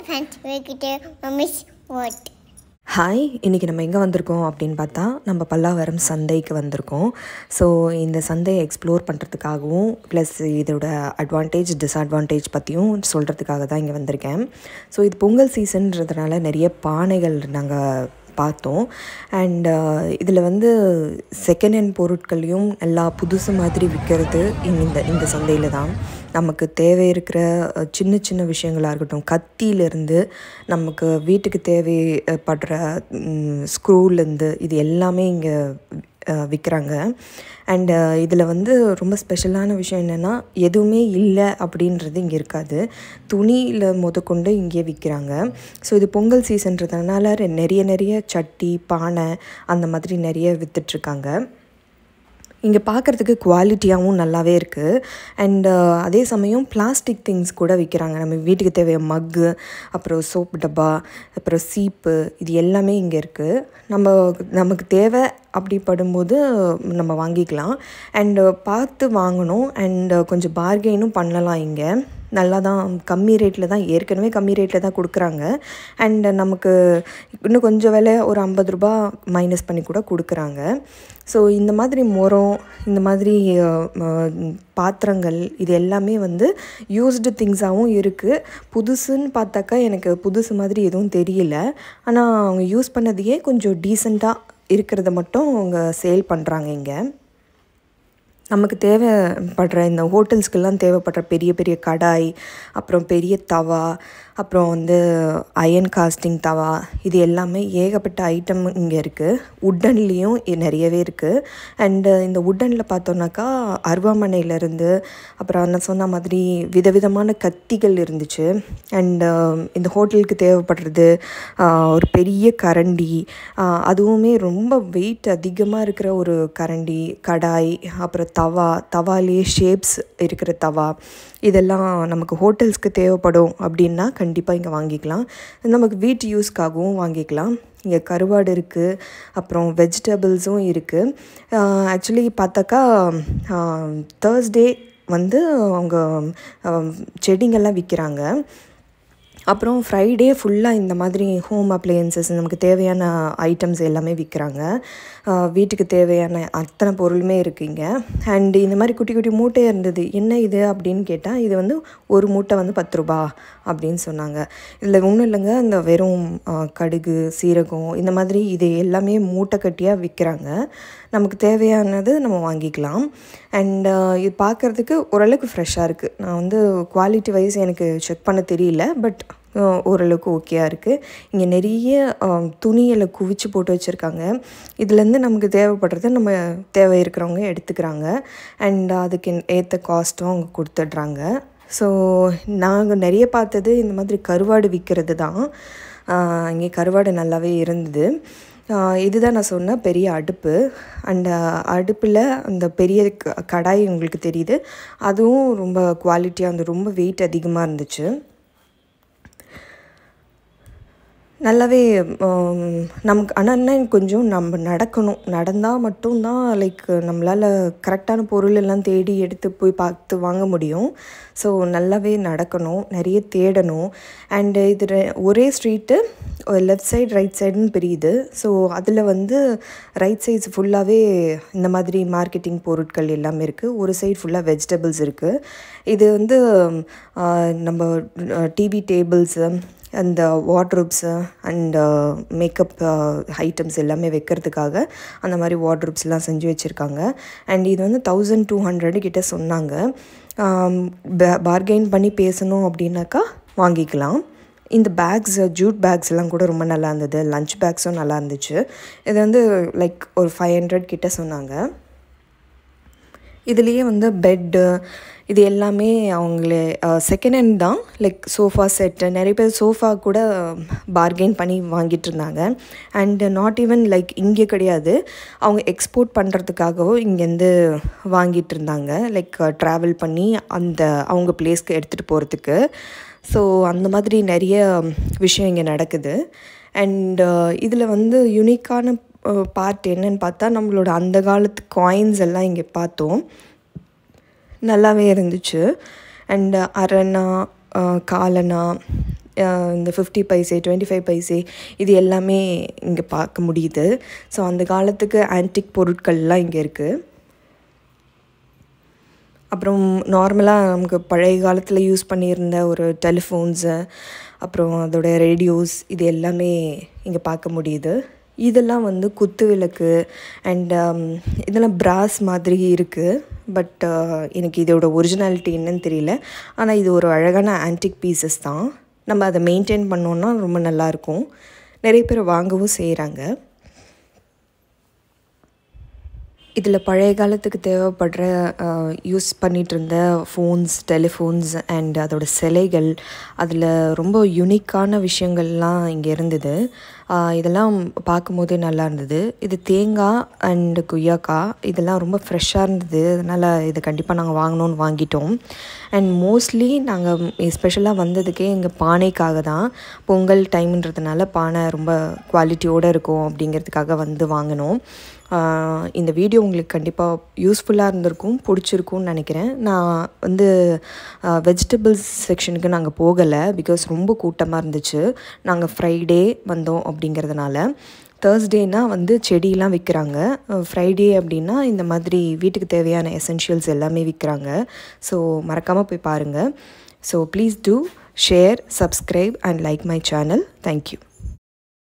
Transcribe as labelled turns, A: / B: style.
A: friends வெக்கிட்டு mummies what
B: hi இன்றைக்கி நம்ம எங்கே வந்திருக்கோம் அப்படின்னு பார்த்தா நம்ம பல்லாவரம் சந்தைக்கு வந்திருக்கோம் ஸோ இந்த சந்தையை எக்ஸ்ப்ளோர் பண்ணுறதுக்காகவும் ப்ளஸ் இதோட அட்வான்டேஜ் டிஸ்அட்வான்டேஜ் பற்றியும் சொல்கிறதுக்காக தான் இங்கே வந்திருக்கேன் ஸோ இது பொங்கல் சீசன்றதுனால நிறைய பானைகள் நாங்கள் பார்த்தோம் அண்ட் இதில் வந்து செகண்ட் ஹேண்ட் பொருட்களையும் எல்லா புதுசு மாதிரி விற்கிறது இந்த இந்த சந்தையில் தான் நமக்கு தேவை இருக்கிற அஹ், சின்ன சின்ன விஷயங்களாக இருக்கட்டும் கத்தியிலேருந்து நமக்கு வீட்டுக்கு தேவைப்படுற ஸ்க்ரூலேருந்து இது எல்லாமே இங்கே விற்கிறாங்க அண்டு இதில் வந்து ரொம்ப ஸ்பெஷலான விஷயம் என்னென்னா எதுவுமே இல்லை அப்படின்றது இங்கே இருக்காது துணியில் முதற்கொண்டு இங்கே விற்கிறாங்க ஸோ இது பொங்கல் சீசன்றதுனால ரெ- நிறைய நிறைய சட்டி பானை அந்த மாதிரி நிறைய விற்றுட்ருக்காங்க இங்கே பார்க்குறதுக்கு குவாலிட்டியாகவும் நல்லாவே இருக்குது அண்ட் அதே சமயம் பிளாஸ்டிக் திங்ஸ் கூட விற்கிறாங்க நம்ம வீட்டுக்கு தேவையான மக்கு அப்புறம் சோப் டப்பா அப்புறம் சீப்பு இது எல்லாமே இங்கே இருக்குது நம்ம நமக்கு தேவை அப்படி படும்போது நம்ம வாங்கிக்கலாம் அண்டு பார்த்து வாங்கணும் அண்டு கொஞ்சம் பார்கெயினும் பண்ணலாம் இங்கே நல்லா தான் கம்மி ரேட்டில் தான் ஏற்கனவே கம்மி ரேட்டில் தான் கொடுக்குறாங்க அண்ட் நமக்கு இன்னும் கொஞ்சம் விலை ஒரு ஐம்பது ரூபா மைனஸ் பண்ணி கூட கொடுக்குறாங்க ஸோ இந்த மாதிரி முறம் இந்த மாதிரி அஹ், அஹ், பாத்திரங்கள் இது எல்லாமே வந்து யூஸ்டு திங்ஸாகவும் இருக்குது புதுசுன்னு பார்த்தாக்கா எனக்கு புதுசு மாதிரி எதுவும் தெரியல ஆனால் அவங்க யூஸ் பண்ணதையே கொஞ்சம் டீசெண்டாக இருக்கிறத மட்டும் அவங்க சேல் பண்ணுறாங்க இங்கே நமக்கு தேவைப்படுற இந்த ஹோட்டல்ஸ்க்கெல்லாம் தேவைப்படுற பெரிய பெரிய கடாய் அப்புறம் பெரிய தவா அப்புறம் வந்து அயன் காஸ்டிங் தவா இது எல்லாமே ஏகப்பட்ட ஐட்டம் இங்கே இருக்குது உட்டன்லேயும் நிறையவே இருக்குது அண்டு இந்த உட்டனில் பார்த்தோன்னாக்கா அருவாமனையிலேருந்து அப்புறம் நான் சொன்ன மாதிரி விதவிதமான கத்திகள் இருந்துச்சு அண்டு இந்த ஹோட்டலுக்கு தேவைப்படுறது ஆஹ், ஒரு பெரிய கரண்டி ஆஹ், அதுவுமே ரொம்ப வெயிட் அதிகமாக இருக்கிற ஒரு கரண்டி கடாய் அப்புறம் தவா தவாலேயே ஷேப்ஸ் இருக்கிற தவா இதெல்லாம் நமக்கு ஹோட்டல்ஸ்க்கு தேவைப்படும் அப்படின்னா கண்டிப்பாக இங்கே வாங்கிக்கலாம் நமக்கு வீட்டு யூஸ்க்காகவும் வாங்கிக்கலாம் இங்கே கருவாடு இருக்குது அப்புறம் வெஜிடபிள்ஸும் இருக்குது ஆக்சுவலி பார்த்தாக்கா தேர்ஸ்டே வந்து அவங்க ஆஹ், செடிங்கெல்லாம் விற்கிறாங்க அப்புறம் ஃப்ரைடே ஃபுல்லாக இந்த மாதிரி ஹோம் அப்ளையன்சஸ் நமக்கு தேவையான ஐட்டம்ஸ் எல்லாமே விற்கிறாங்க வீட்டுக்கு தேவையான அத்தனை பொருளுமே இருக்குங்க அண்ட் இந்த மாதிரி குட்டி குட்டி மூட்டை இருந்தது என்ன இது அப்படின்னு கேட்டால் இது வந்து ஒரு மூட்டை வந்து பத்து ரூபா அப்படின்னு சொன்னாங்க இதில் ஒன்றும் இல்லைங்க இந்த வெறும் ஆ, கடுகு சீரகம் இந்த மாதிரி இது எல்லாமே மூட்டை கட்டியாக விற்கிறாங்க நமக்கு தேவையானது நம்ம வாங்கிக்கலாம் அண்ட் இது பார்க்குறதுக்கு ஓரளவுக்கு ஃப்ரெஷ்ஷாக இருக்குது நான் வந்து குவாலிட்டி வைஸ் எனக்கு செக் பண்ண தெரியல பட் ஓரளவுக்கு ஓகேயாக இருக்குது இங்கே நிறைய ஆஹ், துணிகளை குவிச்சு போட்டு வச்சுருக்காங்க இதுலேருந்து நமக்கு தேவைப்படுறத நம்ம தேவை இருக்கிறவங்க எடுத்துக்கிறாங்க அண்ட் அதுக்கு ஏற்ற காஸ்ட்டும் அவங்க கொடுத்துட்றாங்க ஸோ நாங்கள் நிறைய பார்த்தது இந்த மாதிரி கருவாடு விற்கிறது தான் ஆஹ், இங்கே கருவாடு நல்லாவே இருந்தது ஆஹ் இதுதான் நான் சொன்ன பெரிய அடுப்பு அந்த அடுப்பில் அந்த பெரிய க- கடாய் உங்களுக்கு தெரியுது அதுவும் ரொம்ப குவாலிட்டியாக இருந்து ரொம்ப வெயிட் அதிகமாக இருந்துச்சு நல்லாவே ஆம், நமக்கு ஆனால் என்ன கொஞ்சம் நம்ம நடக்கணும் நடந்தால் மட்டும்தான் லைக் நம்மளால் கரெக்டான பொருள் எல்லாம் தேடி எடுத்து போய் பார்த்து வாங்க முடியும் ஸோ நல்லாவே நடக்கணும் நிறைய தேடணும் அண்டு இது ரெ- ஒரே ஸ்ட்ரீட்டு லெஃப்ட் சைடு ரைட் சைடுன்னு பிரியுது ஸோ அதில் வந்து ரைட் சைட்ஸ் ஃபுல்லாகவே இந்த மாதிரி மார்க்கெட்டிங் பொருட்கள் எல்லாமே இருக்குது ஒரு சைடு ஃபுல்லாக வெஜிடபிள்ஸ் இருக்குது இது வந்து ஆ, நம்ம டிவி டேபிள்ஸு அந்த வார்ட்ரூப்ஸு அண்ட் மேக்கப் ஐட்டம்ஸ் எல்லாமே வைக்கிறதுக்காக அந்த மாதிரி வார்ட்ரூப்ஸ்லாம் செஞ்சு வச்சுருக்காங்க அண்ட் இது வந்து தௌசண்ட் டூ ஹண்ட்ரட் கிட்ட சொன்னாங்க பார்கெயின் பண்ணி பேசணும் அப்படின்னாக்கா வாங்கிக்கலாம் இந்த பேக்ஸ் ஜூட் பேக்ஸ் எல்லாம் கூட ரொம்ப நல்லா இருந்தது லஞ்ச் பேக்ஸும் நல்லா இருந்துச்சு இது வந்து லைக் ஒரு ஃபைவ் ஹண்ட்ரட் கிட்ட சொன்னாங்க இதுலேயே வந்து பெட்டு இது எல்லாமே அவங்களே செகண்ட் ஹேண்ட் தான் லைக் சோஃபா செட்டு நிறைய பேர் சோஃபா கூட பார்கெயின் பண்ணி வாங்கிட்டு இருந்தாங்க அண்டு நாட் ஈவன் லைக் இங்கே கிடையாது அவங்க எக்ஸ்போர்ட் பண்ணுறதுக்காகவும் இங்கேருந்து வாங்கிட்டு இருந்தாங்க லைக் ட்ராவல் பண்ணி அந்த அவங்க பிளேஸ்க்கு எடுத்துகிட்டு போகிறதுக்கு ஸோ அந்த மாதிரி நிறைய விஷயம் இங்கே நடக்குது அண்ட் இதில் வந்து யுனிக்கான பார்ட் என்னன்னு பார்த்தா நம்மளோட அந்த காலத்து காயின்ஸ் எல்லாம் இங்கே பார்த்தோம் நல்லாவே இருந்துச்சு அண்ட் அரணா அஹ், காலனா இந்த fifty paise twenty five paise இது எல்லாமே இங்கே பார்க்க முடியுது ஸோ அந்த காலத்துக்கு ஆன்டிக் பொருட்கள்லாம் இங்கே இருக்குது அப்புறம் நார்மலாக நமக்கு பழைய காலத்தில் யூஸ் பண்ணியிருந்த ஒரு டெலிஃபோன்ஸு அப்புறம் அதோட ரேடியோஸ் இது எல்லாமே இங்கே பார்க்க முடியுது இதெல்லாம் வந்து குத்து விளக்கு அண்ட் இதெல்லாம் பிராஸ் மாதிரி இருக்குது பட் எனக்கு இதோட ஒரிஜினாலிட்டி என்னன்னு தெரியல ஆனால் இது ஒரு அழகான ஆன்டிக் பீசஸ் தான் நம்ம அதை மெயின்டைன் பண்ணோன்னா ரொம்ப நல்லாயிருக்கும் நிறைய பேர் வாங்கவும் செய்கிறாங்க இதில் பழைய காலத்துக்கு தேவைப்படுற யூஸ் பண்ணிகிட்டு இருந்த ஃபோன்ஸ் டெலிஃபோன்ஸ் அண்ட் அதோட சிலைகள் அதில் ரொம்ப யுனிக்கான விஷயங்கள்லாம் இங்கே இருந்தது இதெல்லாம் பார்க்கும்போதே நல்லா இருந்தது இது தேங்காய் அண்டு கொய்யாக்காய் இதெல்லாம் ரொம்ப ஃப்ரெஷ்ஷாக இருந்தது அதனால் இது கண்டிப்பாக நாங்கள் வாங்கணும்னு வாங்கிட்டோம் அண்ட் மோஸ்ட்லி நாங்கள் எஸ்பெஷலாக வந்ததுக்கே எங்கள் பானைக்காக தான் பொங்கல் டைம்ன்றதுனால பானை ரொம்ப குவாலிட்டியோடு இருக்கும் அப்படிங்கிறதுக்காக வந்து வாங்கினோம் இந்த வீடியோ உங்களுக்கு கண்டிப்பாக யூஸ்ஃபுல்லாக இருந்திருக்கும் பிடிச்சிருக்கும்னு நினைக்கிறேன் நான் வந்து வெஜிடபிள்ஸ் செக்ஷனுக்கு நாங்கள் போகலை பிகாஸ் ரொம்ப கூட்டமாக இருந்துச்சு நாங்கள் ஃப்ரைடே வந்தோம் அப்படிங்கிறதுனால தேர்ஸ்டேனால் வந்து செடியெலாம் விற்கிறாங்க ஃப்ரைடே அப்படின்னா இந்த மாதிரி வீட்டுக்கு தேவையான எசென்ஷியல்ஸ் எல்லாமே விற்கிறாங்க ஸோ மறக்காமல் போய் பாருங்கள் so please do share subscribe and like my channel thank you